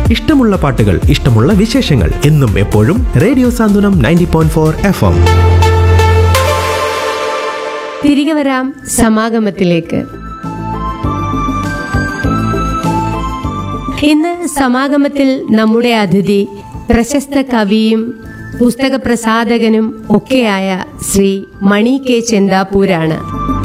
ഇഷ്ടമുള്ള പാട്ടുകൾ ഇഷ്ടമുള്ള വിശേഷങ്ങൾ എന്നും എപ്പോഴും radio Santhwanam ninety point four FM എം തിരികെ വരാം സമാഗമത്തിലേക്ക് ഇന്ന് സമാഗമത്തിൽ നമ്മുടെ അതിഥി പ്രശസ്ത കവിയും പുസ്തക പ്രസാധകനും ഒക്കെയായ ശ്രീ മണി കെ ചെന്താപ്പൂരാണ്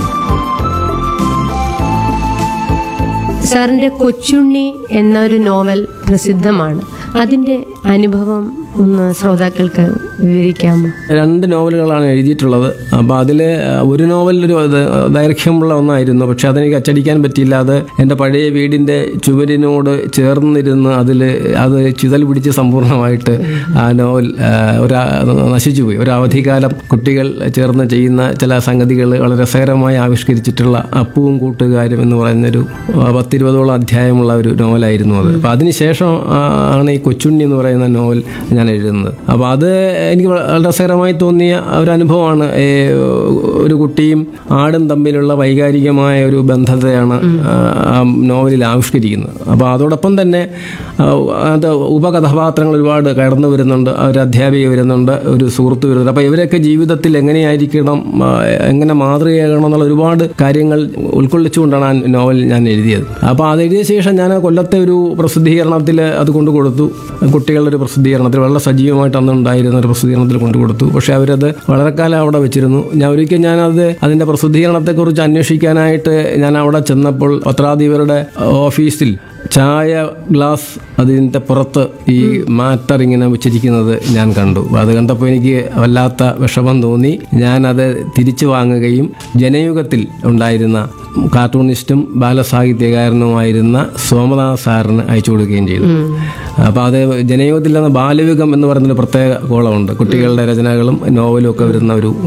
സാറിന്റെ കൊച്ചുണ്ണി എന്നൊരു നോവൽ പ്രസിദ്ധമാണ് അതിന്റെ അനുഭവം ഒന്ന് ശ്രോതാക്കൾക്ക് വിവരിക്കാമോ രണ്ട് നോവലുകളാണ് എഴുതിയിട്ടുള്ളത് അപ്പോൾ അതിൽ ഒരു നോവൽ ഒരു ദ- ദൈർഘ്യമുള്ള ഒന്നായിരുന്നു പക്ഷെ അതെനിക്ക് അച്ചടിക്കാൻ പറ്റിയില്ല അത് എൻ്റെ പഴയ വീടിൻ്റെ ചുവരിനോട് ചേർന്നിരുന്ന് അതിൽ അത് ചിതൽ പിടിച്ച് സമ്പൂർണ്ണമായിട്ട് ആ നോവൽ ആ, ഒരു നശിച്ചു പോയി ഒരു അവധിക്കാലം കുട്ടികൾ ചേർന്ന് ചെയ്യുന്ന ചില സംഗതികൾ വളരെ രസകരമായി ആവിഷ്കരിച്ചിട്ടുള്ള അപ്പുവും കൂട്ടുകാരും എന്ന് പറയുന്നൊരു ആ, പത്തിരുപതോളം അധ്യായമുള്ള ഒരു നോവലായിരുന്നു അത് അപ്പോൾ അതിനുശേഷം ആ, ആണ് ഈ കൊച്ചുണ്ണി എന്ന് പറയുന്ന നോവൽ ഞാൻ എഴുതുന്നത് അപ്പോൾ അത് എനിക്ക് വളരെ രസകരമായി തോന്നിയ ഒരു അനുഭവമാണ് ഏ, ഒരു കുട്ടിയും ആടും തമ്മിലുള്ള വൈകാരികമായ ഒരു ബന്ധത്തെയാണ് ആ, ആ നോവലിൽ ആവിഷ്കരിക്കുന്നത് അപ്പോൾ അതോടൊപ്പം തന്നെ ആ, അത് ഉപകഥാപാത്രങ്ങൾ ഒരുപാട് കടന്നു വരുന്നുണ്ട് ഒരു അധ്യാപിക വരുന്നുണ്ട് ഒരു സുഹൃത്ത് വരുന്നുണ്ട് അപ്പോൾ ഇവരൊക്കെ ജീവിതത്തിൽ എങ്ങനെയായിരിക്കണം ആ, എങ്ങനെ മാതൃകയാകണം എന്നുള്ള ഒരുപാട് കാര്യങ്ങൾ ഉൾക്കൊള്ളിച്ചുകൊണ്ടാണ് ആ നോവൽ ഞാൻ എഴുതിയത് അപ്പോൾ അത് എഴുതിയ ശേഷം ഞാൻ കൊല്ലത്തെ ഒരു പ്രസിദ്ധീകരണത്തിൽ അത് കൊണ്ടു കൊടുത്തു കുട്ടികളുടെ ഒരു പ്രസിദ്ധീകരണത്തിൽ വളരെ സജീവമായിട്ട് അന്ന് ഉണ്ടായിരുന്ന ഒരു പ്രസിദ്ധീകരണത്തിൽ കൊണ്ടു കൊടുത്തു പക്ഷേ അവരത് വളരെ കാലം അവിടെ വെച്ചിരുന്നു ഞാൻ ഒരിക്കൽ ഞാനത് അതിൻ്റെ പ്രസിദ്ധീകരണത്തെക്കുറിച്ച് അന്വേഷിക്കാനായിട്ട് ഞാൻ അവിടെ ചെന്നപ്പോൾ പത്രാധിപരുടെ ഓഫീസിൽ ചായ ഗ്ലാസ് അതിൻ്റെ പുറത്ത് ഈ മാറ്റർ ഇങ്ങനെ വെച്ചിരിക്കുന്നത് ഞാൻ കണ്ടു അത് കണ്ടപ്പോൾ എനിക്ക് വല്ലാത്ത വിഷമം തോന്നി ഞാനത് തിരിച്ചു വാങ്ങുകയും ജനയുഗത്തിൽ ഉണ്ടായിരുന്ന കാർട്ടൂണിസ്റ്റും ബാലസാഹിത്യകാരനുമായിരുന്ന സോമദാസ് സാറിന് അയച്ചു കൊടുക്കുകയും ചെയ്തു അപ്പോൾ അത് ജനയുഗത്തിൽ നിന്ന് ബാലയുഗം എന്ന് പറയുന്നൊരു പ്രത്യേക കോളമുണ്ട് കുട്ടികളുടെ രചനകളും നോവലും ഒക്കെ വരുന്ന ഒരു